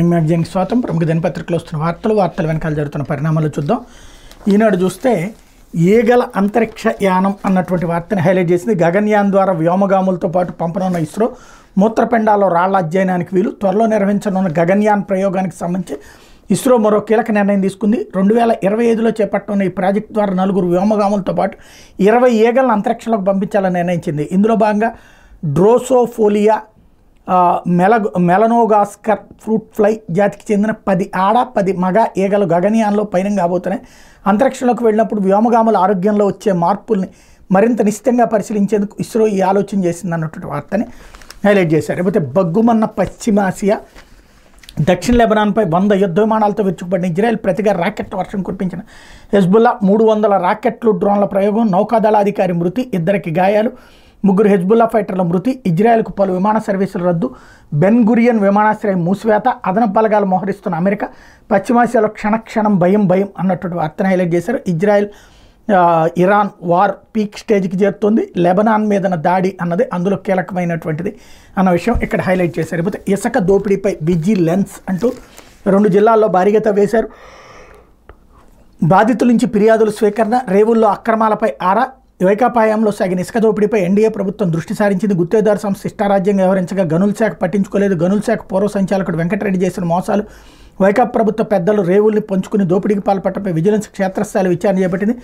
Morning మ్యాగజైన్కి స్వాగతం ప్రముఖ దినపత్రికలో వస్తున్న వార్తలు వార్తల వెనకాల జరుగుతున్న పరిణామాలు చూద్దాం ఈనాడు చూస్తే ఈగల అంతరిక్ష యానం అన్నటువంటి వార్తని హైలైట్ చేసింది గగన్యాన్ ద్వారా వ్యోమగాములతో పాటు పంపనున్న ఇస్రో మూత్రపిండాల్లో రాళ్ల అధ్యయనానికి వీలు త్వరలో నిర్వహించనున్న గగన్యాన్ ప్రయోగానికి సంబంధించి ఇస్రో మరో కీలక నిర్ణయం తీసుకుంది రెండు వేల ఇరవై ఐదులో చేపట్టనున్న ఈ ప్రాజెక్ట్ ద్వారా నలుగురు వ్యోమగాములతో పాటు ఇరవై ఈగలను అంతరిక్షంలోకి పంపించాలని నిర్ణయించింది ఇందులో భాగంగా డ్రోసోఫోలియా ఆ, మెలగ మెలనోగాస్కర్ ఫ్రూట్ ఫ్లై జాతికి చెందిన పది ఆడ పది మగ ఈగలు గగనయాన్లో పయనం కాబోతున్నాయి అంతరిక్షంలోకి వెళ్ళినప్పుడు వ్యోమగాముల ఆరోగ్యంలో వచ్చే మార్పుల్ని మరింత నిశ్చితంగా పరిశీలించేందుకు ఇస్రో ఈ ఆలోచన చేసింది అన్నటువంటి వార్తని హైలైట్ చేశారు లేకపోతే బగ్గుమన్న పశ్చిమాసియా దక్షిణ లెబనాన్పై వంద యుద్ధ విమానాలతో విరుచుకుపడిన ఇజ్రాయెల్ ప్రతిగా రాకెట్ వర్షం కురిపించిన హెజ్బుల్లా మూడు వందల రాకెట్లు డ్రోన్ల ప్రయోగం నౌకాదళాధికారి మృతి ఇద్దరికి గాయాలు ముగ్గురు హెజ్బుల్లా ఫైటర్ల మృతి ఇజ్రాయెల్కు పలు విమాన సర్వీసుల రద్దు బెన్ గురియన్ విమానాశ్రయం మూసివేత అదనపు బలగాలు మోహరిస్తున్న అమెరికా పశ్చిమాసియాలో క్షణక్షణం భయం భయం అన్నటువంటి వార్తను హైలైట్ చేశారు ఇజ్రాయెల్ ఆ, ఇరాన్ వార్ పీక్ స్టేజ్కి చేరుతోంది లెబనాన్ మీదన దాడి అన్నది అందులో కీలకమైనటువంటిది అన్న విషయం ఇక్కడ హైలైట్ చేశారు లేకపోతే ఇసుక దోపిడీపై విజిలెన్స్ అంటూ రెండు జిల్లాల్లో భారీగా తవ్వేశారు బాధితుల నుంచి ఫిర్యాదుల స్వీకరణ రేవుల్లో అక్రమాలపై ఆరా వైకాపాయంలో సాగిన ఇసుక దోపిడీపై ఎన్డీఏ ప్రభుత్వం దృష్టి సారించింది గుత్తేదారు సంస్థ ఇష్టారాజ్యంగా వ్యవహరించగా గనుల శాఖ పట్టించుకోలేదు గనుల శాఖ పూర్వ సంచాలకుడు వెంకటరెడ్డి చేసిన మోసాలు వైకాపా ప్రభుత్వ పెద్దలు రేవుల్ని పంచుకుని దోపిడీకి పాల్పడటంపై విజిలెన్స్ క్షేత్రస్థాయి విచారణ చేపట్టింది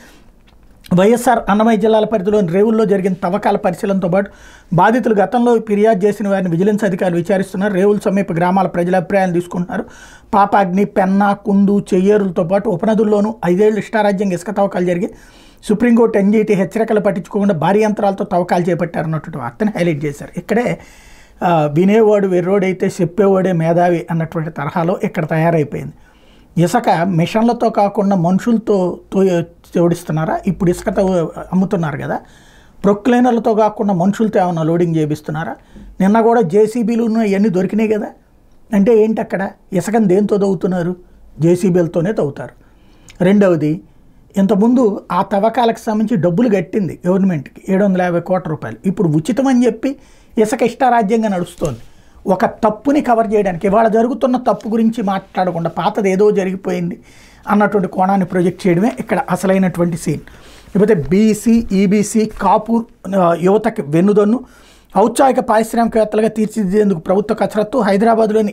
వైఎస్ఆర్ అన్నమయ్య జిల్లాల పరిధిలోని రేవుల్లో జరిగిన తవ్వకాల పరిశీలనతో పాటు బాధితులు గతంలో ఫిర్యాదు చేసిన వారిని విజిలెన్స్ అధికారులు విచారిస్తున్నారు రేవుల సమీప గ్రామాల ప్రజల అభిప్రాయాలు తీసుకుంటున్నారు పాపాగ్ని పెన్నా కుందు చెయ్యేరులతో పాటు ఉపనదుల్లోనూ ఐదేళ్లు ఇష్టారాజ్యంగా ఇసుక తవ్వకాలు జరిగి సుప్రీంకోర్టు ఎన్జీటీ హెచ్చరికలు పట్టించుకోకుండా భారీ యంత్రాలతో తవ్వకాలు చేపట్టారన్నటువంటి వార్తని హైలైట్ చేశారు ఇక్కడే ఆ, వినేవాడు వెర్రోడైతే చెప్పేవాడే మేధావి అన్నటువంటి తరహాలో ఇక్కడ తయారైపోయింది ఇసుక మిషన్లతో కాకుండా మనుషులతో తో జోడిస్తున్నారా ఇప్పుడు ఇసుకతో అమ్ముతున్నారు కదా ప్రొక్లైనర్లతో కాకుండా మనుషులతో ఏమైనా లోడింగ్ చేపిస్తున్నారా నిన్న కూడా జేసీబీలు ఇవన్నీ దొరికినాయి కదా అంటే ఏంటి అక్కడ ఇసుకని దేంతో తవ్వుతున్నారు జేసీబీలతోనే తవ్వుతారు రెండవది ఇంతకుముందు ఆ తవ్వకాలకు సంబంధించి డబ్బులు కట్టింది గవర్నమెంట్కి ఏడు వందల యాభై కోట్ల రూపాయలు ఇప్పుడు ఉచితం అని చెప్పి ఇసుక ఇష్టారాజ్యంగా నడుస్తోంది ఒక తప్పుని కవర్ చేయడానికి ఇవాళ జరుగుతున్న తప్పు గురించి మాట్లాడకుండా పాతది ఏదో జరిగిపోయింది అన్నటువంటి కోణాన్ని ప్రొజెక్ట్ చేయడమే ఇక్కడ అసలైనటువంటి సీన్ లేకపోతే బీసీ ఈబీసీ కాపూర్ ఆ, యువతకి వెన్నుదన్ను ఔత్సాహిక పారిశ్రామికవేత్తలుగా తీర్చిదిద్దేందుకు ప్రభుత్వ కసరత్తు హైదరాబాద్లోని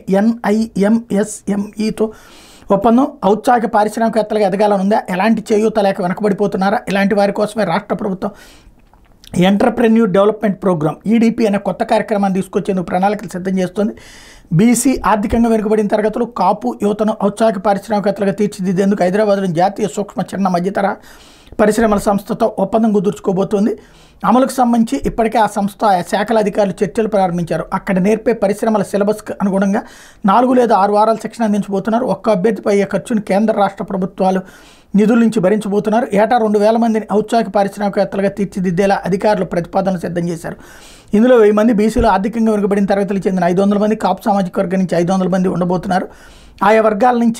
ఎన్ఐఎంఎస్ఎంఈతో ఒప్పందం ఔత్సాహిక పారిశ్రామికవేత్తలుగా ఎదగాలనుందా ఎలాంటి చేయూత లేక వెనకబడిపోతున్నారా ఇలాంటి వారి కోసమే రాష్ట్ర ప్రభుత్వం ఎంటర్ప్రెన్యూర్ డెవలప్మెంట్ ప్రోగ్రామ్ ఈడీపీ అనే కొత్త కార్యక్రమాన్ని తీసుకొచ్చేందుకు ప్రణాళికలు సిద్ధం చేస్తోంది బీసీ ఆర్థికంగా వెనుకబడిన తరగతులు కాపు యువతను ఔత్సాహిక పారిశ్రామికవేత్తలుగా తీర్చిదిద్దేందుకు హైదరాబాద్లోని జాతీయ సూక్ష్మ చిన్న మధ్యతర పరిశ్రమల సంస్థతో ఒప్పందం కుదుర్చుకోబోతోంది అమలుకు సంబంధించి ఇప్పటికే ఆ సంస్థ ఆ శాఖల అధికారులు చర్చలు ప్రారంభించారు అక్కడ నేర్పే పరిశ్రమల సిలబస్కి అనుగుణంగా నాలుగు లేదా ఆరు వారాల శిక్షణ అందించబోతున్నారు ఒక్క అభ్యర్థిపై అయ్యే ఖర్చును కేంద్ర రాష్ట్ర ప్రభుత్వాలు నిధుల నుంచి భరించబోతున్నారు ఏటా రెండు వేల మందిని ఔత్సాహిక పారిశ్రామికవేత్తలుగా తీర్చిదిద్దేలా అధికారులు ప్రతిపాదనలు సిద్ధం చేశారు ఇందులో వెయ్యి మంది బీసీలో ఆర్థికంగా వెనుకబడిన తరగతులకు చెందిన ఐదు వందల మంది కాపు సామాజిక వర్గం నుంచి ఐదు వందల మంది ఉండబోతున్నారు ఆయా వర్గాల నుంచి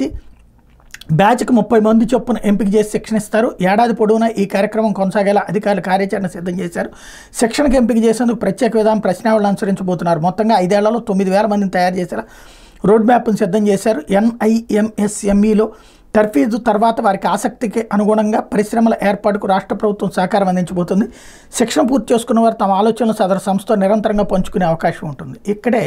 బ్యాచ్కు ముప్పై మంది చొప్పున ఎంపిక చేసి శిక్షణ ఇస్తారు ఏడాది పొడవునా ఈ కార్యక్రమం కొనసాగేలా అధికారులు కార్యాచరణ సిద్ధం చేశారు శిక్షణకు ఎంపిక చేసేందుకు ప్రత్యేక విధానం ప్రశ్నావళిని అనుసరించబోతున్నారు మొత్తంగా ఐదేళ్లలో తొమ్మిది వేల మందిని తయారు చేసేలా రోడ్ మ్యాప్ను సిద్ధం చేశారు ఎన్ఐఎంఎస్ఎంఈలో తర్ఫీదు తర్వాత వారికి ఆసక్తికి అనుగుణంగా పరిశ్రమల ఏర్పాటుకు రాష్ట్ర ప్రభుత్వం సహకారం అందించబోతుంది శిక్షణ పూర్తి చేసుకున్న వారు తమ ఆలోచనలు సదరు సంస్థ నిరంతరంగా పంచుకునే అవకాశం ఉంటుంది ఇక్కడే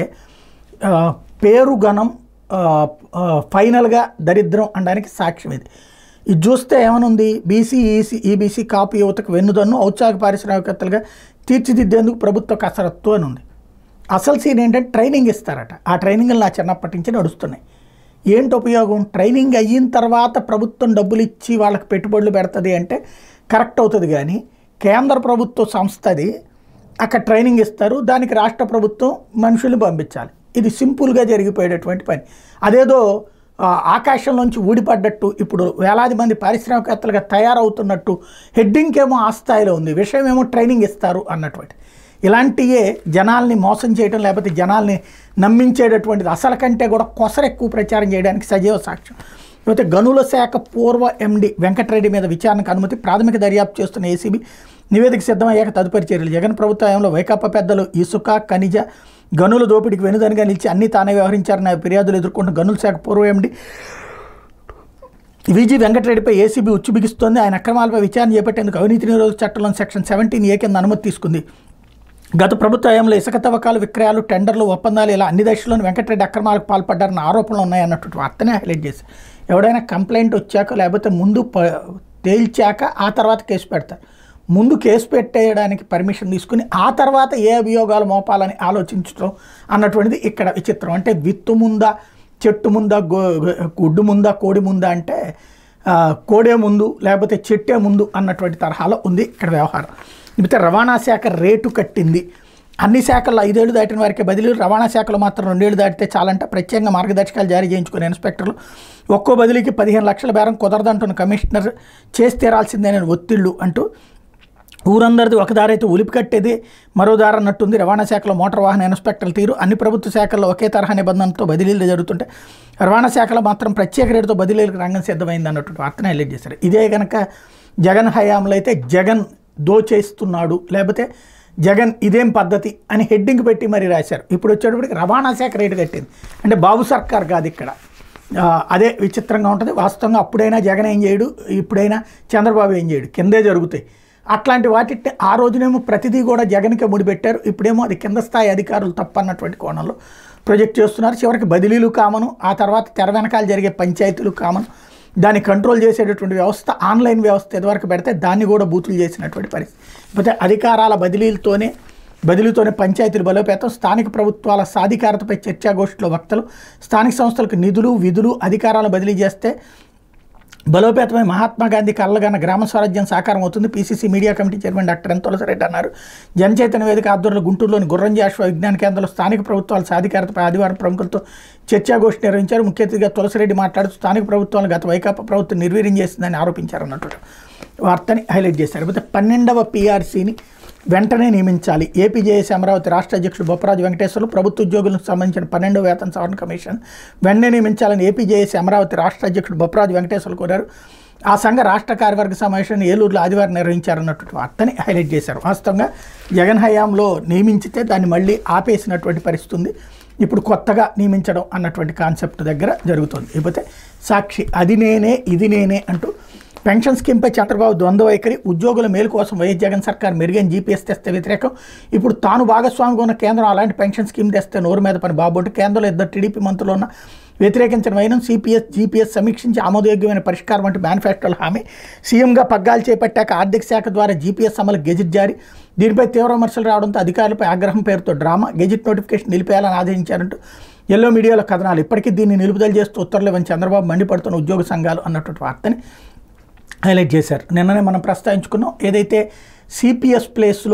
ఆ, పేరు గణం ఆ, ఆ, ఫైనల్గా దరిద్రం అనడానికి సాక్ష్యం ఇది ఇది చూస్తే ఏమనుంది బీసీ ఈసీ ఈబీసీ కాపు యువతకు వెన్నుదన్ను ఔత్సాహిక పారిశ్రామికవేత్తలుగా తీర్చిదిద్దేందుకు ప్రభుత్వ కసరత్తు అని ఉంది అసలు సీన్ ఏంటంటే ట్రైనింగ్ ఇస్తారట ఆ ట్రైనింగ్లు నా చిన్నప్పటి నుంచి నడుస్తున్నాయి ఏంటి ఉపయోగం ట్రైనింగ్ అయిన తర్వాత ప్రభుత్వం డబ్బులు ఇచ్చి వాళ్ళకి పెట్టుబడులు పెడుతుంది అంటే కరెక్ట్ అవుతుంది కానీ కేంద్ర ప్రభుత్వ సంస్థది అక్కడ ట్రైనింగ్ ఇస్తారు దానికి రాష్ట్ర ప్రభుత్వం మనుషుల్ని పంపించాలి ఇది సింపుల్గా జరిగిపోయేటటువంటి పని అదేదో ఆ, ఆకాశంలోంచి ఊడిపడ్డట్టు ఇప్పుడు వేలాది మంది పారిశ్రామికవేత్తలుగా తయారవుతున్నట్టు హెడ్డింగ్ ఏమో ఆ స్థాయిలో ఉంది విషయం ఏమో ట్రైనింగ్ ఇస్తారు అన్నటువంటి ఇలాంటియే జనాల్ని మోసం చేయడం లేకపోతే జనాల్ని నమ్మించేటటువంటిది అసలు కంటే కూడా కొసర ఎక్కువ ప్రచారం చేయడానికి సజీవ సాక్ష్యం లేకపోతే గనుల శాఖ పూర్వ ఎండి వెంకటరెడ్డి మీద విచారణకు అనుమతి ప్రాథమిక దర్యాప్తు చేస్తున్న ఏసీబీ నివేదిక సిద్ధమయ్యాక తదుపరి చర్యలు జగన్ ప్రభుత్వ హయాంలో వైకాపా పెద్దలు ఇసుక ఖనిజ గనుల దోపిడీకి వెనుదనుగా నిలిచి అన్ని తానే వ్యవహరించారన్న ఫిర్యాదులు ఎదుర్కొంటున్న గనుల శాఖ పూర్వ ఎండి విజి వెంకటరెడ్డిపై ఏసీబీ ఉచ్చు బిగిస్తోంది ఆయన అక్రమాలపై విచారణ చేపట్టేందుకు అవినీతి నిరోధక చట్టంలోని సెక్షన్ సెవెంటీన్ ఏ కింద అనుమతి తీసుకుంది గత ప్రభుత్వ హయాంలో ఇసుక తవ్వకాలు విక్రయాలు టెండర్లు ఒప్పందాలు ఇలా అన్ని దశల్లోనూ వెంకటరెడ్డి అక్రమాలకు పాల్పడ్డారన్న ఆరోపణలు ఉన్నాయన్నటువంటి వార్తనే హైలైట్ చేశారు ఎవడైనా కంప్లైంట్ వచ్చాక లేకపోతే ముందు ప తేల్చాక ఆ తర్వాత కేసు పెడతారు ముందు కేసు పెట్టేయడానికి పర్మిషన్ తీసుకుని ఆ తర్వాత ఏ అభియోగాలు మోపాలని ఆలోచించడం అన్నటువంటిది ఇక్కడ విచిత్రం అంటే విత్తు ముందా చెట్టు ముందా గో గుడ్డు ముందా కోడి ముందా అంటే ఆ, కోడే ముందు లేకపోతే చెట్టే ముందు అన్నటువంటి తరహాలో ఉంది ఇక్కడ వ్యవహారం లేకపోతే రవాణా శాఖ రేటు కట్టింది అన్ని శాఖల్లో ఐదేళ్లు దాటిన వారికి బదిలీలు రవాణా శాఖలో మాత్రం రెండేళ్లు దాటితే చాలంట ప్రత్యేకంగా మార్గదర్శకాలు జారీ చేయించుకునే ఇన్స్పెక్టర్లు ఒక్కో బదిలీకి పదిహేను లక్షల బేరం కుదరదంటున్న కమిషనర్ చేసి తీరాల్సిందేనని ఒత్తిళ్లు అంటూ ఊరందరిది ఒక దారి అయితే ఉలిపి కట్టేది మరో దారి అన్నట్టుంది రవాణా శాఖలో మోటార్ వాహన ఇన్స్పెక్టర్ల తీరు అన్ని ప్రభుత్వ శాఖల్లో ఒకే తరహా నిబంధనలతో బదిలీలు జరుగుతుంటే రవాణా శాఖలో మాత్రం ప్రత్యేక రేటుతో బదిలీలకు రంగం సిద్ధమైంది అన్నటువంటి వార్తను హైలైట్ చేశారు ఇదే కనుక జగన్ హయాంలో అయితే జగన్ దోచేస్తున్నాడు లేకపోతే జగన్ ఇదేం పద్ధతి అని హెడ్డింగ్ పెట్టి మరి రాశారు ఇప్పుడు వచ్చేటప్పటికి రవాణా శాఖ రేటు కట్టింది అంటే బాబు సర్కార్ కాదు ఇక్కడ ఆ, అదే విచిత్రంగా ఉంటుంది వాస్తవంగా అప్పుడైనా జగన్ ఏం చేయడు ఇప్పుడైనా చంద్రబాబు ఏం చేయడు కిందే జరుగుతాయి అట్లాంటి వాటి ఆ రోజునేమో ప్రతిదీ కూడా జగన్కే ముడిపెట్టారు ఇప్పుడేమో అది కింద స్థాయి అధికారులు తప్పన్నటువంటి కోణంలో ప్రొజెక్ట్ చేస్తున్నారు చివరికి బదిలీలు కామను ఆ తర్వాత తెర వెనకాల జరిగే పంచాయతీలు కామను దాన్ని కంట్రోల్ చేసేటటువంటి వ్యవస్థ ఆన్లైన్ వ్యవస్థ ఎదువరకు పెడితే దాన్ని కూడా బూతులు చేసినటువంటి పరిస్థితి లేకపోతే అధికారాల బదిలీలతోనే బదిలీతోనే పంచాయతీలు బలోపేతం స్థానిక ప్రభుత్వాల సాధికారతపై చర్చాగోష్ఠిలో వక్తలు స్థానిక సంస్థలకు నిధులు విధులు అధికారాలు బదిలీ చేస్తే బలోపేతమై మహాత్మా గాంధీ కళ్ళగన్న గ్రామ స్వరాజ్యం సాకారం అవుతుంది PCC media committee chairman doctor N Tulasireddy అన్నారు జనచైతన్య వేదిక ఆధ్వర్యంలో గుంటూరులోని గుర్రంజీ అశ్వ విజ్ఞాన కేంద్రంలో స్థానిక ప్రభుత్వాల సాధికారతపై ఆదివారం ప్రముఖులతో చర్చాగోష్ఠి నిర్వహించారు ముఖ్య అతిథిగా తులసిరెడ్డి మాట్లాడుతూ స్థానిక ప్రభుత్వాలు గత వైకాపా ప్రభుత్వం నిర్వీర్యం చేసిందని ఆరోపించారు అన్నట్టు వార్తని హైలైట్ చేశారు అయితే పన్నెండవ పీఆర్సీని వెంటనే నియమించాలి ఏపీజేఎస్ అమరావతి రాష్ట్ర అధ్యక్షుడు బొప్పరాజు వెంకటేశ్వర్లు ప్రభుత్వ ఉద్యోగులకు సంబంధించిన పన్నెండవ వేతన సవరణ కమిషన్ వెంటనే నియమించాలని ఏపీజేఎస్ అమరావతి రాష్ట్ర అధ్యక్షుడు బొప్పరాజు వెంకటేశ్వర్లు కోరారు ఆ సంఘ రాష్ట్ర కార్యవర్గ సమావేశాన్ని ఏలూరులో ఆదివారం నిర్వహించారన్నటువంటి వార్తని హైలైట్ చేశారు వాస్తవంగా జగన్ హయాంలో నియమించితే దాన్ని మళ్ళీ ఆపేసినటువంటి పరిస్థితి ఉంది ఇప్పుడు కొత్తగా నియమించడం అన్నటువంటి కాన్సెప్ట్ దగ్గర జరుగుతుంది లేకపోతే సాక్షి అది నేనే ఇది నేనే అంటూ పెన్షన్ స్కీమ్పై చంద్రబాబు ద్వంద్వ వైఖరి ఉద్యోగుల మేలు కోసం వైఎస్ జగన్ సర్కార్ మెరుగైన జీపీఎస్ తెస్తే వ్యతిరేకం ఇప్పుడు తాను భాగస్వామిగా ఉన్న కేంద్రం అలాంటి పెన్షన్ స్కీమ్ తెస్తే నోరు మీద పని బాబోటు కేంద్రంలో ఇద్దరు టీడీపీ మంత్రులు ఉన్న వ్యతిరేకించిన వైనం సిపిఎస్ జీపీఎస్ సమీక్షించి ఆమోదయోగ్యమైన పరిష్కారం వంటి మేనిఫెస్టోల హామీ సీఎంగా పగ్గాలు చేపట్టాక ఆర్థిక శాఖ ద్వారా జీపీఎస్ అమలు గెజిట్ జారీ దీనిపై తీవ్ర విమర్శలు రావడంతో అధికారులపై ఆగ్రహం పేరుతో డ్రామా గెజిట్ నోటిఫికేషన్ నిలిపేయాలని ఆదేశించారంటూ ఎల్లో మీడియాలో కథనాలు ఇప్పటికీ దీన్ని నిలుపుదల చేస్తూ ఉత్తర్వులు ఇవ్వని చంద్రబాబు మండిపడుతున్న ఉద్యోగ సంఘాలు అన్నటువంటి వార్తని హైలైట్ చేశారు నిన్ననే మనం ప్రస్తావించుకున్నాం ఏదైతే సిపిఎస్ ప్లేస్లో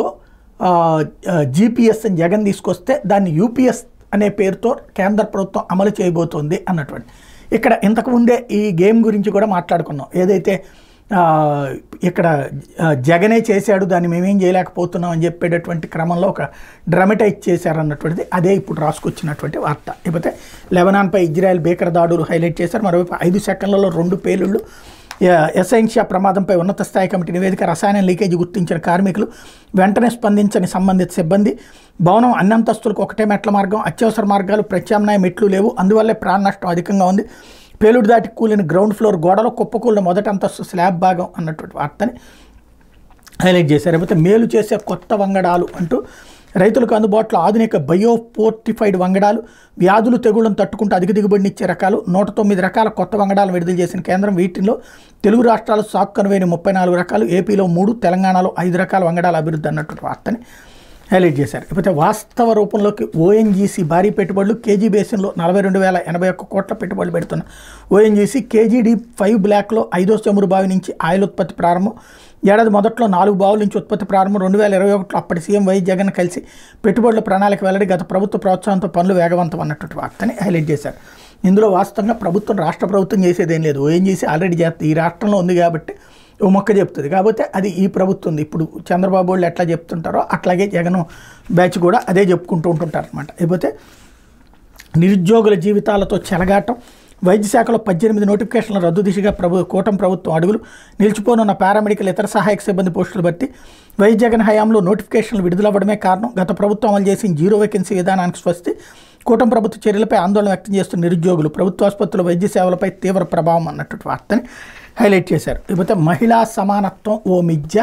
జీపీఎస్ అని జగన్ తీసుకొస్తే దాన్ని యూపీఎస్ అనే పేరుతో కేంద్ర ప్రభుత్వం అమలు చేయబోతోంది అన్నటువంటి ఇక్కడ ఇంతకుముందే ఈ గేమ్ గురించి కూడా మాట్లాడుకున్నాం ఏదైతే ఆ, ఇక్కడ ఆ, జగనే చేశాడు దాన్ని మేమేం చేయలేకపోతున్నాం అని చెప్పేటటువంటి క్రమంలో ఒక డ్రమటైజ్ చేశారన్నటువంటిది అదే ఇప్పుడు రాసుకొచ్చినటువంటి వార్త లేకపోతే లెబనాన్పై ఇజ్రాయెల్ బేకర్ దాడులు హైలైట్ చేశారు మరోవైపు ఐదు సెకండ్లలో రెండు పేలుళ్ళు ఎసైన్షియా ప్రమాదంపై ఉన్నత స్థాయి కమిటీ నివేదిక రసాయన లీకేజీ గుర్తించిన కార్మికులు వెంటనే స్పందించని సంబంధిత సిబ్బంది భవనం అన్ని అంతస్తులకు ఒకటే మెట్ల మార్గం అత్యవసర మార్గాలు ప్రత్యామ్నాయ మెట్లు లేవు అందువల్లే ప్రాణ నష్టం అధికంగా ఉంది పేలుడు దాటి కూలిన గ్రౌండ్ ఫ్లోర్ గోడలో కుప్పకూలిన మొదటి అంతస్తు స్లాబ్ భాగం అన్నటువంటి వార్తని హైలైట్ చేశారు లేకపోతే మేలు చేసే కొత్త వంగడాలు అంటూ రైతులకు అందుబాటులో ఆధునిక బయో ఫోర్టిఫైడ్ వంగడాలు వ్యాధులు తెగుళ్లను తట్టుకుంటూ అధిక దిగుబడినిచ్చే రకాలు నూట తొమ్మిది రకాల కొత్త వంగడాలను విడుదల చేసిన కేంద్రం వీటిలో తెలుగు రాష్ట్రాలు సాగు కనువైన ముప్పై నాలుగు రకాలు ఏపీలో మూడు తెలంగాణలో ఐదు రకాల వంగడాల అభివృద్ధి అన్నటువంటి వార్తని హైలైట్ చేశారు ఇకపోతే వాస్తవ రూపంలోకి ఓఎన్జీసీ భారీ పెట్టుబడులు కేజీ బేసిన్లో నలభై రెండు వేల ఎనభై ఒక్క కోట్ల పెట్టుబడులు పెడుతున్న ఓఎన్జీసీ కేజీడీ ఫైవ్ బ్లాక్లో ఐదో చమురు బావి నుంచి ఆయిల్ ఉత్పత్తి ప్రారంభం ఏడాది మొదట్లో నాలుగు బావుల నుంచి ఉత్పత్తి ప్రారంభం రెండు వేల ఇరవై ఒకటిలో అప్పటి సీఎం వైఎస్ జగన్ కలిసి పెట్టుబడుల ప్రణాళిక వెల్లడి గత ప్రభుత్వ ప్రోత్సాహంతో పనులు వేగవంతం అన్నటువంటి వార్తని హైలైట్ చేశారు ఇందులో వాస్తవంగా ప్రభుత్వం రాష్ట్ర ప్రభుత్వం చేసేదేం లేదు ఓఎన్జీసీ ఆల్రెడీ చేస్తుంది ఈ రాష్ట్రంలో ఉంది కాబట్టి ఓ మొక్క చెప్తుంది కాకపోతే అది ఈ ప్రభుత్వం ఉంది. ఇప్పుడు చంద్రబాబు వాళ్ళు ఎట్లా చెప్తుంటారో అట్లాగే జగన్ బ్యాచ్ కూడా అదే చెప్పుకుంటూ ఉంటుంటారు అనమాట లేకపోతే నిరుద్యోగుల జీవితాలతో చెలగాటం వైద్య శాఖలో పద్దెనిమిది నోటిఫికేషన్ల రద్దు దిశగా ప్రభు కూటమి ప్రభుత్వం అడుగులు నిలిచిపోనున్న పారామెడికల్ ఇతర సహాయక సిబ్బంది పోస్టులు బట్టి వైద్య జగన్ హయాంలో నోటిఫికేషన్లు విడుదలవ్వడమే కారణం గత ప్రభుత్వం అమలు చేసిన జీరో వేకెన్సీ విధానానికి స్వస్తి కూటమి ప్రభుత్వ చర్యలపై ఆందోళన వ్యక్తం చేస్తున్న నిరుద్యోగులు ప్రభుత్వ ఆసుపత్రుల వైద్య సేవలపై తీవ్ర ప్రభావం అన్నటువంటి వార్తని హైలైట్ చేశారు ఇకపోతే మహిళా సమానత్వం ఓ మిథ్య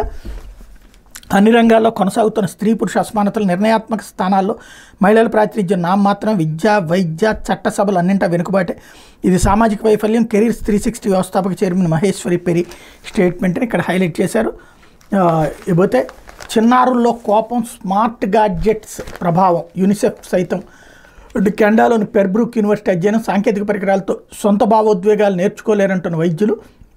అన్ని రంగాల్లో కొనసాగుతున్న స్త్రీ పురుష అసమానతలు నిర్ణయాత్మక స్థానాల్లో మహిళల ప్రాతినిధ్యం నామమాత్రం విద్య వైద్య చట్టసభలు అన్నింటా వెనుకబాటే ఇది సామాజిక వైఫల్యం కెరీర్ త్రీ సిక్స్టీ వ్యవస్థాపక చైర్మన్ మహేశ్వరి పెరి స్టేట్మెంట్ని ఇక్కడ హైలైట్ చేశారు ఆ, ఇకపోతే చిన్నారుల్లో కోపం స్మార్ట్ గాడ్జెట్స్ ప్రభావం యూనిసెఫ్ సైతం ఇటు కెనడాలోని పెర్బ్రూక్ యూనివర్సిటీ అధ్యయనం సాంకేతిక పరికరాలతో సొంత భావోద్వేగాలు నేర్చుకోలేరంటున్న వైద్యులు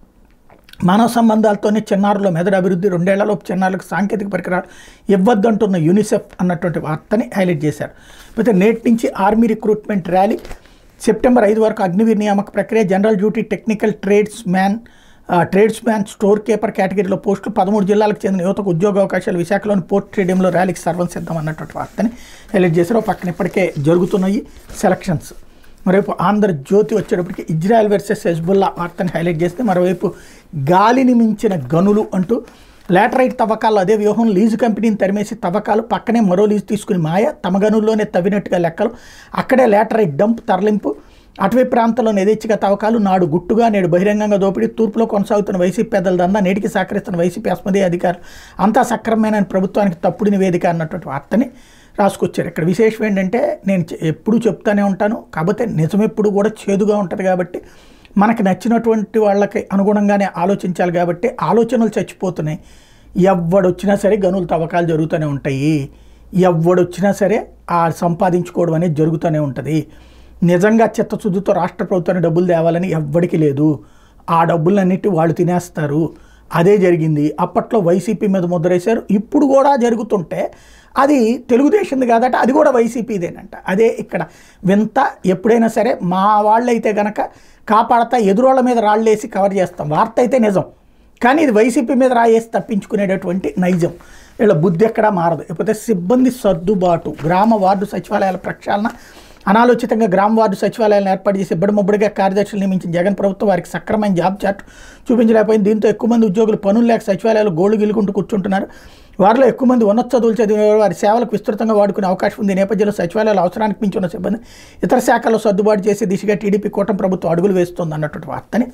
మానవ సంబంధాలతోనే చిన్నారుల మెదడు అభివృద్ధి రెండేళ్లలోపు చిన్నారులకు సాంకేతిక పరికరాలు ఇవ్వద్దంటున్న యూనిసెఫ్ అన్నటువంటి వార్తని హైలైట్ చేశారు అయితే నేటి నుంచి ఆర్మీ రిక్రూట్మెంట్ ర్యాలీ సెప్టెంబర్ ఐదు వరకు అగ్నివీర్ నియామక ప్రక్రియ general duty technical tradesman tradesman store keeper కేటగిరీలో పోస్టులు పదమూడు జిల్లాలకు చెందిన యువతకు ఉద్యోగ అవకాశాలు విశాఖలోని పోర్ట్ స్టేడియంలో ర్యాలీకి సర్వం సిద్ధం అన్నటువంటి వార్తని హైలైట్ చేశారు ఓ పక్కన ఇప్పటికే జరుగుతున్నాయి సెలక్షన్స్ మరోవైపు ఆంధ్రజ్యోతి వచ్చేటప్పటికి ఇజ్రాయెల్ వర్సెస్ హెజ్బుల్లా వార్తని హైలైట్ చేస్తే మరోవైపు గాలిని మించిన గనులు అంటూ లాటరైట్ తవ్వకాల్లో అదే వ్యూహం లీజు కంపెనీని తరిమేసి తవ్వకాలు పక్కనే మరో లీజు తీసుకుని మాయ తమ గనుల్లోనే తవ్వినట్టుగా లెక్కలు అక్కడే లాటరైట్ డంప్ తరలింపు అటవీ ప్రాంతంలో యథేచ్ఛగా తవ్వకాలు నాడు గుట్టుగా నేడు బహిరంగంగా దోపిడీ తూర్పులో కొనసాగుతున్న వైసీపీ పెద్దల దందా నేటికి సహకరిస్తున్న వైసీపీ అస్మదే అధికారులు అంతా సక్రమమైన ప్రభుత్వానికి తప్పుడు నివేదిక అన్నటువంటి వార్తని రాసుకొచ్చారు ఇక్కడ విశేషం ఏంటంటే నేను చె- ఎప్పుడూ చెప్తానే ఉంటాను కాకపోతే నిజం ఎప్పుడు కూడా చేదుగా ఉంటుంది కాబట్టి మనకి నచ్చినటువంటి వాళ్ళకి అనుగుణంగానే ఆలోచించాలి కాబట్టి ఆలోచనలు చచ్చిపోతున్నాయి ఎవడొచ్చినా సరే గనులు తవ్వకాలు జరుగుతూనే ఉంటాయి ఎవడొచ్చినా సరే ఆ సంపాదించుకోవడం అనేది జరుగుతూనే ఉంటుంది నిజంగా చిత్తశుద్ధితో రాష్ట్ర ప్రభుత్వానికి డబ్బులు తేవాలని ఎవ్వడికి లేదు ఆ డబ్బులన్నిటి వాళ్ళు తినేస్తారు అదే జరిగింది అప్పట్లో వైసీపీ మీద ముద్రేశారు ఇప్పుడు కూడా జరుగుతుంటే అది తెలుగుదేశంది కాదట అది కూడా వైసీపీదేనంట అదే ఇక్కడ వింత ఎప్పుడైనా సరే మా వాళ్ళైతే గనక కాపాడతా ఎదురోళ్ళ మీద రాళ్ళేసి కవర్ చేస్తాం వార్త అయితే నిజం కానీ ఇది వైసీపీ మీద రాయేసి తప్పించుకునేటటువంటి నైజం వీళ్ళ బుద్ధి ఎక్కడా మారదు లేకపోతే సిబ్బంది సర్దుబాటు గ్రామ వార్డు సచివాలయాల ప్రక్షాళన అనాలోచితంగా గ్రామ వార్డు సచివాలయాలను ఏర్పాటు చేసి ఇబ్బడి ముబ్బడిగా కార్యదర్శులు నియమించిన జగన్ ప్రభుత్వం వారికి సక్రమైన జాబ్ చార్ట్ చూపించలేకపోయింది దీంతో ఎక్కువ మంది ఉద్యోగులు పనులు లేక సచివాలయాలు గోళ్లు గిలుకుంటూ కూర్చుంటున్నారు వారిలో ఎక్కువ మంది ఉన్నత చదువులు చదివిన వారు వారి సేవలకు విస్తృతంగా వాడుకునే అవకాశం ఉంది ఈ నేపథ్యంలో సచివాలయాల అవసరానికి మించి ఉన్న సిబ్బంది ఇతర శాఖల్లో సర్దుబాటు చేసే దిశగా టీడీపీ కూటమి ప్రభుత్వం అడుగులు వేస్తోంది అన్నటువంటి వార్తని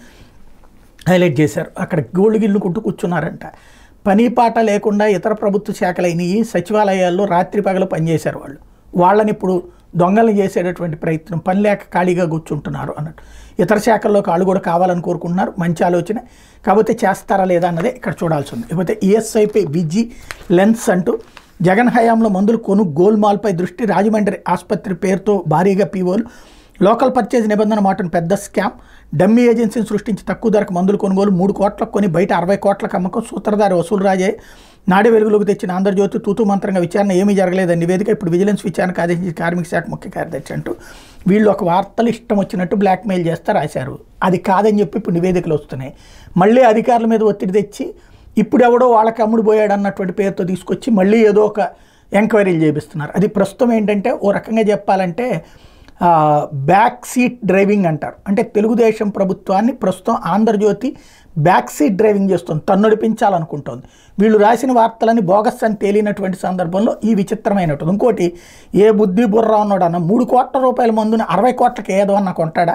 హైలైట్ చేశారు అక్కడ గోళ్ళు గిల్లుకుంటూ కూర్చున్నారంట పని పాట లేకుండా ఇతర ప్రభుత్వ శాఖలైనవి సచివాలయాల్లో రాత్రి పగలు పనిచేశారు వాళ్ళు వాళ్ళని ఇప్పుడు దొంగలు చేసేటటువంటి ప్రయత్నం పని లేక ఖాళీగా కూర్చుంటున్నారు అన్నట్టు ఇతర శాఖల్లోకి వాళ్ళు కూడా కావాలని కోరుకుంటున్నారు మంచి ఆలోచన కాకపోతే చేస్తారా లేదా అన్నదే ఇక్కడ చూడాల్సి ఉంది ఇకపోతే ఈఎస్ఐపై విజి లెన్స్ అంటూ జగన్ హయాంలో మందులు కొను గోల్మాల్పై దృష్టి రాజమండ్రి ఆసుపత్రి పేరుతో భారీగా పీఓలు లోకల్ పర్చేజ్ నిబంధన మాటను పెద్ద స్కామ్ డమ్మీ ఏజెన్సీని సృష్టించి తక్కువ ధరకు మందులు కొనుగోలు మూడు కోట్లకు కొని బయట అరవై కోట్లకు అమ్మకం సూత్రధారి వసూలు రాజే నాడి వెలుగులోకి తెచ్చిన ఆంధ్రజ్యోతి తూతూ మంత్రంగా విచారణ ఏమీ జరగలేదని నివేదిక ఇప్పుడు విజిలెన్స్ విచారణకు ఆదేశించి కార్మిక శాఖ ముఖ్య కార్యదర్శి అంటూ వీళ్ళు ఒక వార్తలు ఇష్టం వచ్చినట్టు బ్లాక్మెయిల్ చేస్తే రాశారు అది కాదని చెప్పి ఇప్పుడు నివేదికలు వస్తున్నాయి మళ్ళీ అధికారుల మీద ఒత్తిడి తెచ్చి ఇప్పుడు ఎవడో వాళ్ళకి అమ్ముడు పోయాడు అన్నటువంటి పేరుతో తీసుకొచ్చి మళ్ళీ ఏదో ఒక ఎంక్వైరీలు చేపిస్తున్నారు అది ప్రస్తుతం ఏంటంటే ఓ రకంగా చెప్పాలంటే ఆ, బ్యాక్ సీట్ డ్రైవింగ్ అంటారు అంటే తెలుగుదేశం ప్రభుత్వాన్ని ప్రస్తుతం ఆంధ్రజ్యోతి బ్యాక్ సీట్ డ్రైవింగ్ చేస్తుంది తన్నొడిపించాలనుకుంటోంది వీళ్ళు రాసిన వార్తలని బోగస్ అని తేలినటువంటి సందర్భంలో ఈ విచిత్రమైనటువంటి ఇంకోటి ఏ బుద్ధి బుర్ర ఉన్నాడు అన్న మూడు కోట్ల రూపాయల మందుని అరవై కోట్లకి ఏదో అన్న కొంటాడా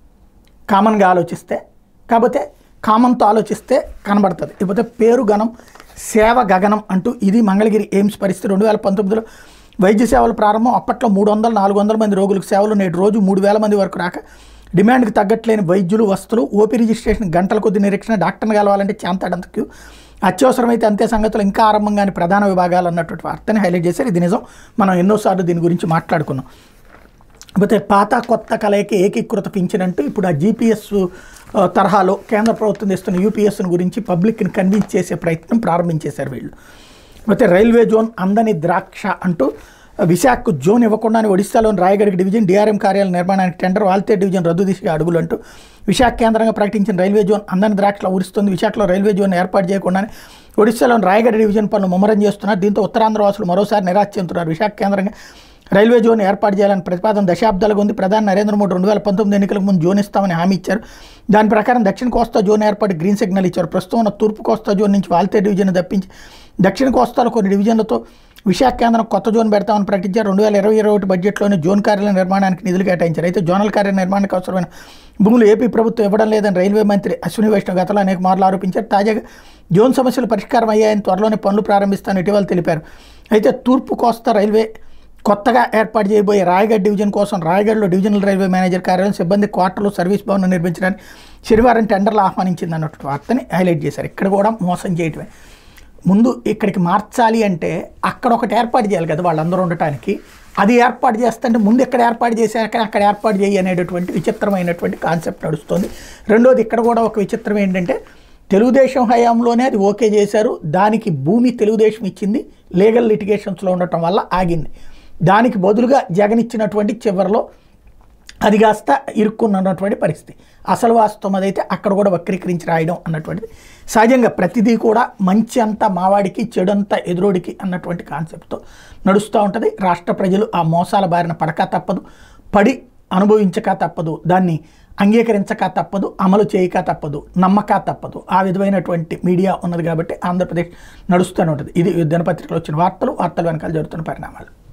కామన్గా ఆలోచిస్తే కాకపోతే కామన్తో ఆలోచిస్తే కనబడుతుంది ఇకపోతే పేరు గణం సేవ గగనం అంటూ ఇది మంగళగిరి ఎయిమ్స్ పరిస్థితి రెండు వేల పంతొమ్మిదిలో వైద్య సేవల ప్రారంభం అప్పట్లో మూడు వందల నాలుగు వందల మంది రోగులకు సేవలు నేడు రోజు మూడు వేల మంది వరకు రాక డిమాండ్కి తగ్గట్లేని వైద్యులు వస్తువులు ఓపీ రిజిస్ట్రేషన్ గంటల కొద్ది నిరీక్షణ డాక్టర్ని కలవాలంటే చాంతాడంత క్యూ అత్యవసరమైతే అంతే సంగతులు ఇంకా ఆరంభంగాని ప్రధాన విభాగాలు అన్నటువంటి వార్తని హైలైట్ చేశారు ఇది నిజం మనం ఎన్నోసార్లు దీని గురించి మాట్లాడుకున్నాం కాకపోతే పాత కొత్త కలయిక ఏకీకృత పింఛన్ అంటూ ఇప్పుడు ఆ జీపీఎస్ ఆ, తరహాలో కేంద్ర ప్రభుత్వం తెస్తున్న యూపీఎస్ను గురించి పబ్లిక్ని కన్విన్స్ చేసే ప్రయత్నం ప్రారంభించేశారు వీళ్ళు అయితే రైల్వే జోన్ అందని ద్రాక్ష అంటూ విశాఖకు జోన్ ఇవ్వకుండానే ఒడిశాలోని రాయగఢ్ డివిజన్ డిఆర్ఎం కార్యాలయ నిర్మాణానికి టెండర్ వాల్తే డివిజన్ రద్దు దిశగా అడుగులు అంటూ విశాఖ కేంద్రంగా ప్రకటించిన రైల్వే జోన్ అందని ద్రాక్షలో ఊరిస్తుంది విశాఖలో రైల్వే జోన్ ఏర్పాటు చేయకుండానే ఒడిశాలోని రాయగఢ డివిజన్ పనులు ముమ్మరం చేస్తున్నారు దీంతో ఉత్తరాంధ్ర వాసులు మరోసారి నిరాశ చెందుతున్నారు విశాఖ కేంద్రంగా రైల్వే జోన్ ఏర్పాటు చేయాలని ప్రతిపాదన దశాబ్దాలుగా ఉంది ప్రధాని నరేంద్ర మోడీ రెండు వేల పంతొమ్మిది ఎన్నికలకు ముందు జోన్ ఇస్తామని హామీ ఇచ్చారు దాని ప్రకారం దక్షిణ కోస్తా జోన్ ఏర్పాటు గ్రీన్ సిగ్నల్ ఇచ్చారు ప్రస్తుతం ఉన్న తూర్పు కోస్తా జోన్ నుంచి వాల్తే డివిజన్ తప్పించి దక్షిణ కోస్తాలో కొన్ని డివిజన్లతో విశాఖ కేంద్రం కొత్త జోన్ పెడతామని ప్రకటించారు రెండు వేల ఇరవై ఇరవై ఒకటి బడ్జెట్లోనే జోన్ కార్యాలయ నిర్మాణానికి నిధులు కేటాయించారు అయితే జోనల్ కార్యాలయ నిర్మాణానికి అవసరమైన భూములు ఏపీ ప్రభుత్వం ఇవ్వడం లేదని రైల్వే మంత్రి అశ్విని వైష్ణవ్ గతంలో అనేక మార్లు ఆరోపించారు తాజాగా జోన్ సమస్యలు పరిష్కారం అయ్యాయని త్వరలోనే పనులు ప్రారంభిస్తానని ఇటీవల తెలిపారు అయితే తూర్పు కోస్తా రైల్వే కొత్తగా ఏర్పాటు చేయబోయే రాయగఢ్ డివిజన్ కోసం రాయగఢ్లో డివిజనల్ రైల్వే మేనేజర్ కార్యాలయం సిబ్బంది క్వార్టర్లు సర్వీస్ భవన్ నిర్మించడానికి శనివారం టెండర్లు ఆహ్వానించింది అన్నట్టు వార్తని హైలైట్ చేశారు ఇక్కడ కూడా మోసం చేయటమే ముందు ఇక్కడికి మార్చాలి అంటే అక్కడ ఒకటి ఏర్పాటు చేయాలి కదా వాళ్ళందరూ ఉండటానికి అది ఏర్పాటు చేస్తుంటే ముందు ఇక్కడ ఏర్పాటు చేశాక అక్కడ ఏర్పాటు చేయి అనేటటువంటి విచిత్రమైనటువంటి కాన్సెప్ట్ నడుస్తుంది రెండోది ఇక్కడ కూడా ఒక విచిత్రం ఏంటంటే తెలుగుదేశం హయాంలోనే అది ఓకే చేశారు దానికి భూమి తెలుగుదేశం ఇచ్చింది లీగల్ లిటిగేషన్స్లో ఉండటం వల్ల ఆగింది దానికి బదులుగా జగన్ ఇచ్చినటువంటి చివరిలో అది కాస్త ఇరుక్కున్నటువంటి పరిస్థితి అసలు వాస్తవం అదైతే అక్కడ కూడా వక్రీకరించి రాయడం అన్నటువంటిది సహజంగా ప్రతిదీ కూడా మంచి అంతా మావాడికి చెడు అంతా ఎదురోడికి అన్నటువంటి కాన్సెప్ట్తో నడుస్తూ ఉంటుంది రాష్ట్ర ప్రజలు ఆ మోసాల బారిన పడక తప్పదు పడి అనుభవించక తప్పదు దాన్ని అంగీకరించక తప్పదు అమలు చేయక తప్పదు నమ్మక తప్పదు ఆ విధమైనటువంటి మీడియా ఉన్నది కాబట్టి ఆంధ్రప్రదేశ్ నడుస్తూనే ఉంటుంది ఇది దినపత్రికలో వచ్చిన వార్తలు వార్తలు వెనకాల జరుగుతున్న పరిణామాలు